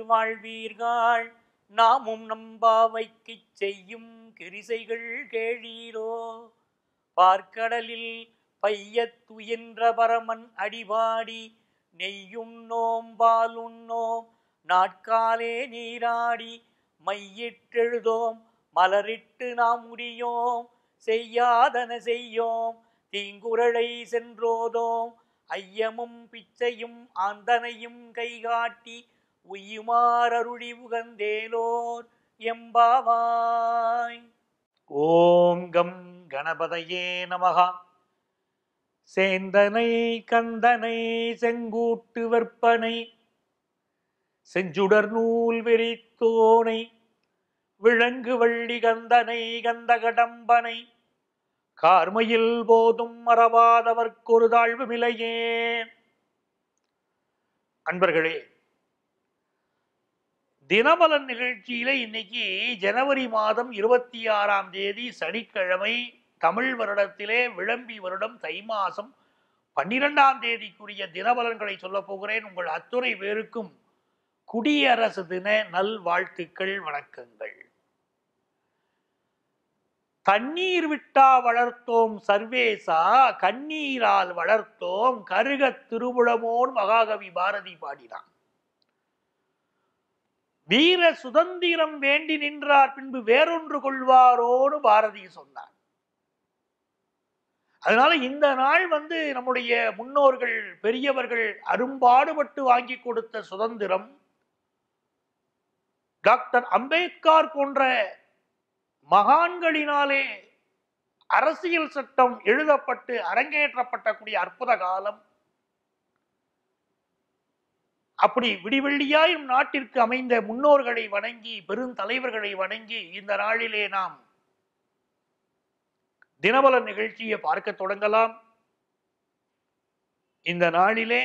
வாழ்வீர்கள் நாமும் நம்பாவைக்குச் செய்யும் கிரிசைகள் கேளீரோ பார்க்கடலில் பையத் துயின்ற பரமன் அடிபாடி நெய்யுண்ணோம் பாலுண்ணோம் நாட்காலே நீராடி மையிட்டெழுதோம் மலரிட்டு நாம் முடியோம் செய்யாதன செய்யோம் தீங்குரலை சென்றோதோம் ஐயமும் பிச்சையும் ஆந்தனையும் கைகாட்டி உய்யுமாறருளி உகந்தேலோர் எம்பாவாய் ஓம் கம் கணபதையே நமகா சேந்தனை கந்தனை செங்கூட்டு வெற்பனை செஞ்சுடர் நூல் விரித்தோனை விளங்கு வள்ளி கந்தனை கந்த கடம்பனை கார்மையில் போதும் மறவாதவர்க்கொரு தாழ்வு மிலையே அன்பர்களே தினபலன் நிகழ்ச்சியில இன்னைக்கு ஜனவரி மாதம் இருபத்தி ஆறாம் தேதி சனிக்கிழமை தமிழ் வருடத்திலே விளம்பி வருடம் தை மாசம் பன்னிரெண்டாம் தேதிக்குரிய தினபலன்களை சொல்ல போகிறேன் உங்கள் அத்துறை பேருக்கும் குடியரசு தின நல்வாழ்த்துக்கள் வணக்கங்கள் தண்ணீர் விட்டா வளர்த்தோம் சர்வேசா கண்ணீரால் வளர்த்தோம் கருகத் திருவுளமோன் மகாகவி பாரதி பாடினான் வீர சுதந்திரம் வேண்டி நின்றார் பின்பு வேறொன்று கொள்வாரோன்னு பாரதி சொன்னார் அதனால இந்த நாள் வந்து நம்முடைய முன்னோர்கள் பெரியவர்கள் அரும்பாடுபட்டு வாங்கி கொடுத்த சுதந்திரம் டாக்டர் அம்பேத்கர் போன்ற மகான்களினாலே அரசியல் சட்டம் எழுதப்பட்டு அரங்கேற்றப்பட்ட கூடிய அற்புத காலம் அப்படி விடிவெள்ளியாயும் நாட்டிற்கு அமைந்த முன்னோர்களை வணங்கி பெருந்தலைவர்களை வணங்கி இந்த நாளிலே நாம் தினபல நிகழ்ச்சியை பார்க்க தொடங்கலாம் இந்த நாளிலே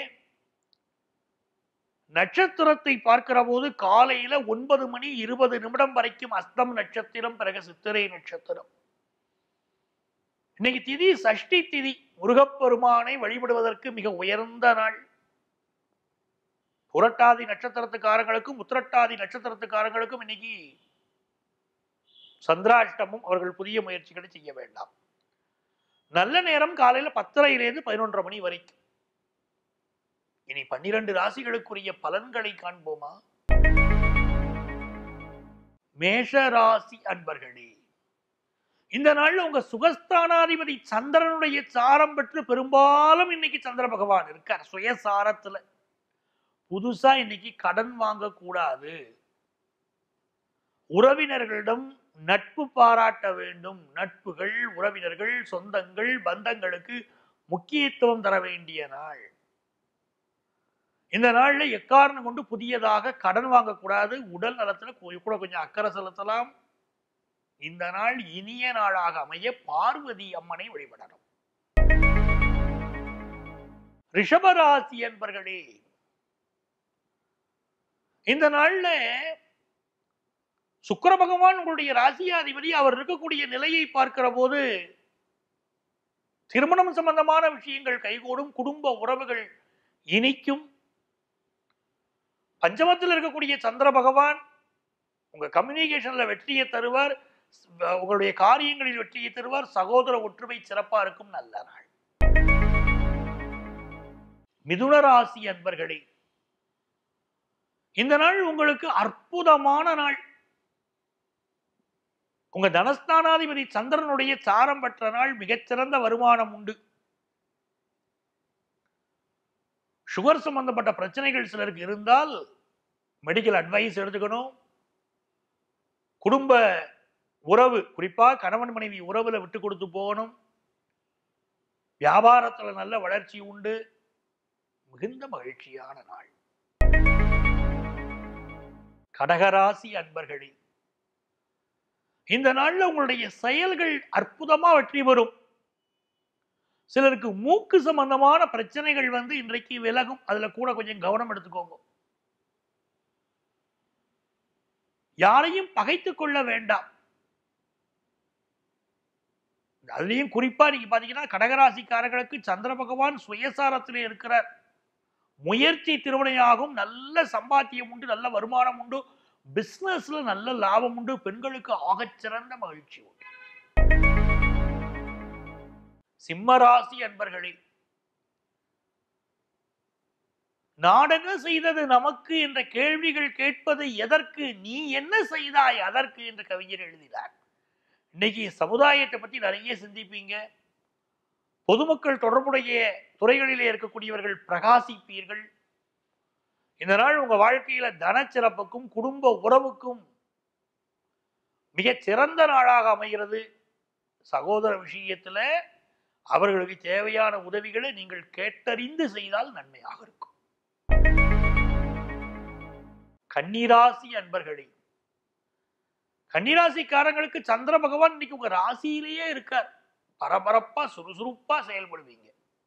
நட்சத்திரத்தை பார்க்கிற போது காலையில ஒன்பது மணி இருபது நிமிடம் வரைக்கும் அஸ்தம் நட்சத்திரம் பிறகு சித்திரை நட்சத்திரம் இன்னைக்கு திதி சஷ்டி திதி முருகப்பெருமானை வழிபடுவதற்கு மிக உயர்ந்த நாள் புரட்டாதி நட்சத்திரத்துக்காரங்களுக்கும் உத்திரட்டாதி நட்சத்திரத்துக்காரங்களுக்கும் இன்னைக்கு சந்திராஷ்டமும் அவர்கள் புதிய முயற்சிகளை செய்ய வேண்டாம் நல்ல நேரம் காலையில பத்தரையிலிருந்து பதினொன்றரை மணி வரைக்கும் இனி பன்னிரண்டு ராசிகளுக்குரிய பலன்களை காண்போமா மேஷ ராசி அன்பர்களே இந்த நாள்ல உங்க சுகஸ்தானாதிபதி சந்திரனுடைய சாரம் பெற்று பெரும்பாலும் இன்னைக்கு சந்திர பகவான் இருக்கார் சுயசாரத்துல புதுசா இன்னைக்கு கடன் வாங்க கூடாது உறவினர்களிடம் நட்பு பாராட்ட வேண்டும் நட்புகள் உறவினர்கள் சொந்தங்கள் பந்தங்களுக்கு முக்கியத்துவம் தர வேண்டிய நாள் இந்த நாள்ல எக்காரணம் கொண்டு புதியதாக கடன் வாங்கக்கூடாது உடல் நலத்துல கொ- கூட கொஞ்சம் அக்கறை செலுத்தலாம் இந்த நாள் இனிய நாளாக அமைய பார்வதி அம்மனை வழிபடணும் ரிஷபராசி என்பர்களே இந்த நாள்ல சுக்கிர பகவான் உங்களுடைய ராசியாதிபதி அவர் இருக்கக்கூடிய நிலையை பார்க்கிற போது திருமணம் சம்பந்தமான விஷயங்கள் கைகூடும் குடும்ப உறவுகள் இனிக்கும் பஞ்சமத்தில் இருக்கக்கூடிய சந்திர பகவான் உங்க கம்யூனிகேஷன்ல வெற்றியை தருவார் ஸ்- உங்களுடைய காரியங்களில் வெற்றியை தருவார் சகோதர ஒற்றுமை சிறப்பா இருக்கும் நல்ல நாள் மிதுன ராசி அன்பர்களே இந்த நாள் உங்களுக்கு அற்புதமான நாள் உங்க தனஸ்தானாதிபதி சந்திரனுடைய சாரம் பெற்ற நாள் மிகச்சிறந்த வருமானம் உண்டு சுகர் சம்பந்தப்பட்ட பிரச்சனைகள் சிலருக்கு இருந்தால் மெடிக்கல் அட்வைஸ் எடுத்துக்கணும் குடும்ப உறவு குறிப்பா கணவன் மனைவி உறவுல விட்டு கொடுத்து போகணும் வியாபாரத்துல நல்ல வளர்ச்சி உண்டு மிகுந்த மகிழ்ச்சியான நாள் கடகராசி அன்பர்களே இந்த நாள்ல உங்களுடைய செயல்கள் அற்புதமா வெற்றி பெறும் சிலருக்கு மூக்கு சம்பந்தமான பிரச்சனைகள் வந்து இன்றைக்கு விலகும் அதுல கூட கொஞ்சம் கவனம் எடுத்துக்கோங்க யாரையும் பகைத்துக் கொள்ள வேண்டாம் அதுலயும் குறிப்பா நீங்க பாத்தீங்கன்னா கடகராசிக்காரர்களுக்கு சந்திர பகவான் சுயசாரத்திலே இருக்கிறார் முயற்சி திருவினையாகும் நல்ல சம்பாத்தியம் உண்டு நல்ல வருமானம் உண்டு பிசினஸ்ல நல்ல லாபம் உண்டு பெண்களுக்கு ஆகச்சிறந்த மகிழ்ச்சி உண்டு சிம்மராசி அன்பர்களே நாடென்ன செய்தது நமக்கு என்ற கேள்விகள் கேட்பது எதற்கு நீ என்ன செய்தாய் அதற்கு என்று கவிஞர் எழுதினார் இன்னைக்கு சமுதாயத்தை பத்தி நிறைய சிந்திப்பீங்க பொதுமக்கள் தொடர்புடைய துறைகளிலே இருக்கக்கூடியவர்கள் பிரகாசிப்பீர்கள் இந்த நாள் உங்க வாழ்க்கையில தனச்சிறப்புக்கும் குடும்ப உறவுக்கும் மிகச் சிறந்த நாளாக அமைகிறது சகோதர விஷயத்துல அவர்களுக்கு தேவையான உதவிகளை நீங்கள் கேட்டறிந்து செய்தால் நன்மையாக இருக்கும் கன்னிராசி அன்பர்களே கன்னிராசிக்காரங்களுக்கு சந்திர பகவான் இன்னைக்கு உங்க ராசியிலேயே இருக்கார் பரபரப்பா சுறுசுறுப்பா செயல்படுவீங்க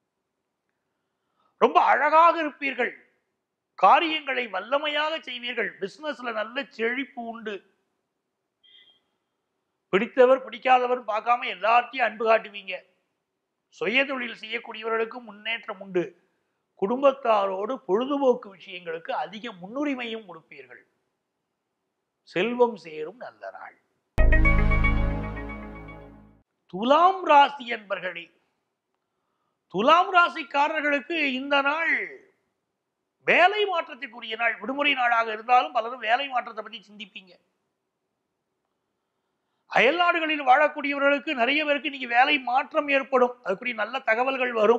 ரொம்ப அழகாக இருப்பீர்கள் காரியங்களை வல்லமையாக செய்வீர்கள் பிசினஸ்ல நல்ல செழிப்பு உண்டு பிடித்தவர் பிடிக்காதவர் பார்க்காம எல்லார்ட்டையும் அன்பு காட்டுவீங்க சுய தொழில் செய்யக்கூடியவர்களுக்கும் முன்னேற்றம் உண்டு குடும்பத்தாரோடு பொழுதுபோக்கு விஷயங்களுக்கு அதிக முன்னுரிமையும் கொடுப்பீர்கள் செல்வம் சேரும் நல்ல நாள் துலாம் ராசி என்பர்களே துலாம் ராசிக்காரர்களுக்கு இந்த நாள் வேலை மாற்றத்திற்குரிய நாள் விடுமுறை நாளாக இருந்தாலும் பலரும் வேலை மாற்றத்தை பத்தி சிந்திப்பீங்க அயல் நாடுகளில் வாழக்கூடியவர்களுக்கு நிறைய பேருக்கு இன்னைக்கு வேலை மாற்றம் ஏற்படும் அதுக்குரிய நல்ல தகவல்கள் வரும்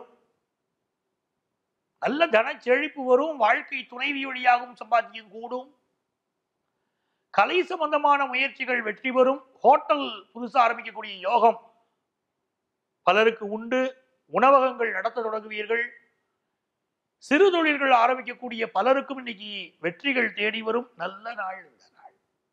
நல்ல தன செழிப்பு வரும் வாழ்க்கை துணைவி வழியாகவும் சம்பாத்தியம் கூடும் கலை சம்பந்தமான முயற்சிகள் வெற்றி பெறும் ஹோட்டல் புதுசா ஆரம்பிக்கக்கூடிய யோகம் பலருக்கு உண்டு உணவகங்கள் நடத்த தொடங்குவீர்கள் சிறு தொழில்கள் ஆரம்பிக்கக்கூடிய பலருக்கும் இன்னைக்கு வெற்றிகள் தேடி வரும் நல்ல நாள் இந்த நாள்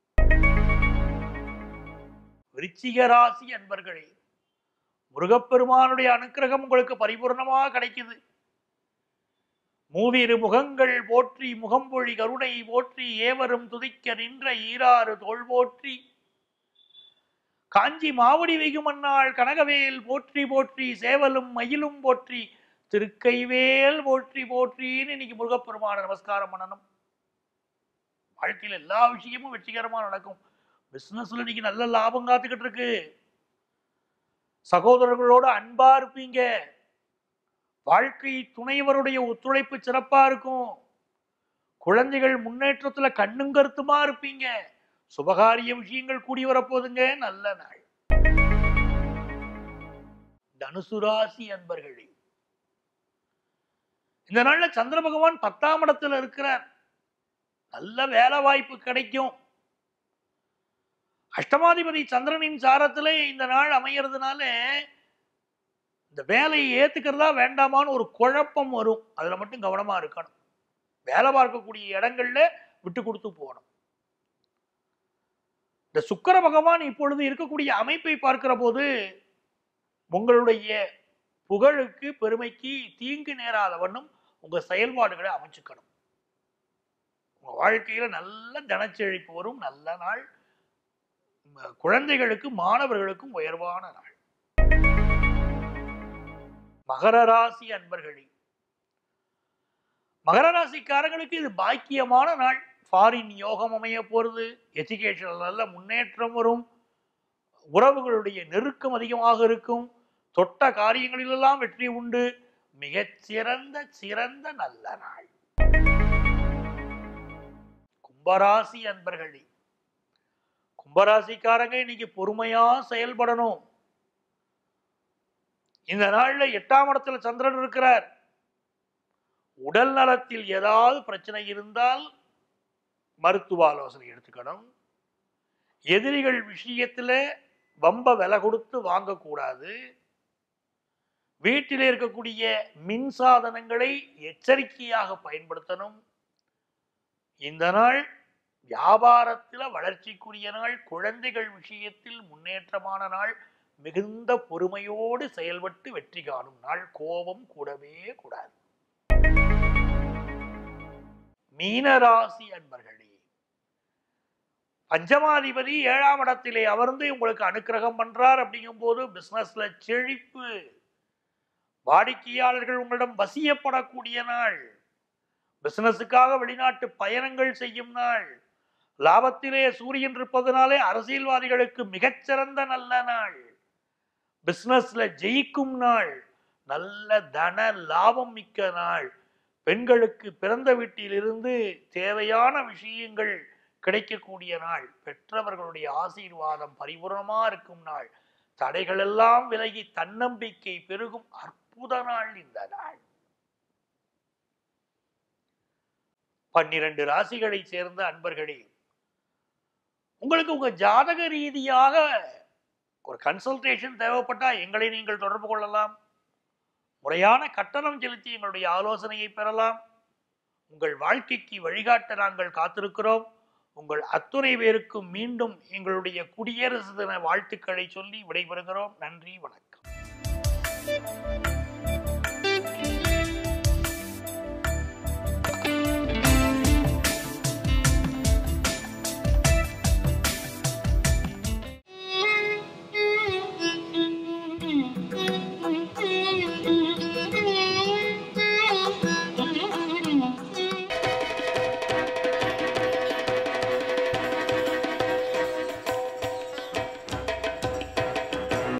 விருச்சிக ராசி அன்பர்களே முருகப்பெருமானுடைய அனுக்கிரகம் உங்களுக்கு பரிபூர்ணமாக கிடைக்குது மூவிரு முகங்கள் போற்றி முகம்பொழி கருணை போற்றி ஏவரும் துதிக்க நின்ற ஈராறு தோள் போற்றி காஞ்சி மாவடி வெகுமன்னாள் கனகவேல் போற்றி போற்றி சேவலும் மயிலும் போற்றி திருக்கைவேல் போற்றி போற்றின்னு இன்னைக்கு முருகப்பெருமான நமஸ்காரம் பண்ணணும் வாழ்க்கையில் எல்லா விஷயமும் வெற்றிகரமா நடக்கும் பிசினஸ்ல இன்னைக்கு நல்ல லாபம் காத்துக்கிட்டு இருக்கு சகோதரர்களோட அன்பா இருப்பீங்க வாழ்க்கை துணைவருடைய ஒத்துழைப்பு சிறப்பா இருக்கும் குழந்தைகள் முன்னேற்றத்துல கண்ணும் கருத்துமா இருப்பீங்க சுபகாரிய விஷயங்கள் கூடி வரப்போதுங்க நல்ல நாள் தனுசு ராசி அன்பர்களே இந்த நாள்ல சந்திர பகவான் பத்தாம் இடத்துல இருக்கிறார் நல்ல வேலை வாய்ப்பு கிடைக்கும் அஷ்டமாதிபதி சந்திரனின் சாரத்துல இந்த நாள் அமையறதுனால இந்த வேலையை ஏத்துக்கிறதா வேண்டாமான்னு ஒரு குழப்பம் வரும் அதுல மட்டும் கவனமா இருக்கணும் வேலை பார்க்கக்கூடிய இடங்கள்ல விட்டு கொடுத்து போகணும் இந்த சுக்கிர பகவான் இப்பொழுது இருக்கக்கூடிய அமைப்பை பார்க்கிற போது உங்களுடைய புகழுக்கு பெருமைக்கு தீங்கு நேராத வண்ணம் உங்க செயல்பாடுகளை அமைச்சுக்கணும் உங்க வாழ்க்கையில நல்ல தனச்செழிப்பு வரும் நல்ல நாள் உங்க குழந்தைகளுக்கு மாணவர்களுக்கும் உயர்வான நாள் மகர ராசி அன்பர்களே மகர ராசிக்காரங்களுக்கு இது பாக்கியமான நாள் ஃபாரின் யோகம் அமைய போறது எஜுகேஷன் நல்ல முன்னேற்றம் வரும் உறவுகளுடைய நெருக்கம் அதிகமாக இருக்கும் தொட்ட காரியங்களிலெல்லாம் வெற்றி உண்டு மிகச் சிறந்த சிறந்த நல்ல நாள் கும்பராசி அன்பர்களே கும்பராசிக்காரங்க இன்னைக்கு பொறுமையா செயல்படணும் இந்த நாள்ல எட்டாம் இடத்துல சந்திரன் இருக்கிறார் உடல் நலத்தில் ஏதாவது பிரச்சனை இருந்தால் மருத்துவ ஆலோசனை எடுத்துக்கணும் எதிரிகள் விஷயத்துல வம்ப விலை கொடுத்து வாங்கக்கூடாது வீட்டில் இருக்கக்கூடிய மின் சாதனங்களை எச்சரிக்கையாக பயன்படுத்தணும் இந்த நாள் வியாபாரத்தில் வளர்ச்சிக்குரிய நாள் குழந்தைகள் விஷயத்தில் முன்னேற்றமான நாள் மிகுந்த பொறுமையோடு செயல்பட்டு வெற்றி காணும் நாள் கோபம் கூடவே கூடாது மீனராசி அன்பர்களே பஞ்சமாதிபதி ஏழாம் இடத்திலே அமர்ந்து உங்களுக்கு அனுக்கிரகம் பண்றார் அப்படிங்கும் போது பிசினஸ்ல செழிப்பு வாடிக்கையாளர்கள் உங்களிடம் வசியப்படக்கூடிய நாள் பிசினஸுக்காக வெளிநாட்டு பயணங்கள் செய்யும் நாள் லாபத்திலே சூரியன் இருப்பதனாலே அரசியல்வாதிகளுக்கு மிகச்சிறந்த நல்ல நாள் பிசினஸ்ல ஜெயிக்கும் நாள் நல்ல தன லாபம் மிக்க நாள் பெண்களுக்கு பிறந்த வீட்டிலிருந்து தேவையான விஷயங்கள் கிடைக்கக்கூடிய நாள் பெற்றவர்களுடைய ஆசீர்வாதம் பரிபூர்ணமா இருக்கும் நாள் தடைகள் எல்லாம் விலகி தன்னம்பிக்கை பெருகும் அற்புத நாள் இந்த நாள் பன்னிரண்டு ராசிகளை சேர்ந்த அன்பர்களே உங்களுக்கு உங்க ஜாதக ரீதியாக ஒரு கன்சல்டேஷன் தேவைப்பட்டா எங்களை நீங்கள் தொடர்பு கொள்ளலாம் முறையான கட்டணம் செலுத்தி எங்களுடைய ஆலோசனையை பெறலாம் உங்கள் வாழ்க்கைக்கு வழிகாட்ட நாங்கள் காத்திருக்கிறோம் உங்கள் அத்துணை பேருக்கும் மீண்டும் எங்களுடைய குடியரசு தின வாழ்த்துக்களை சொல்லி விடைபெறுகிறோம் நன்றி வணக்கம்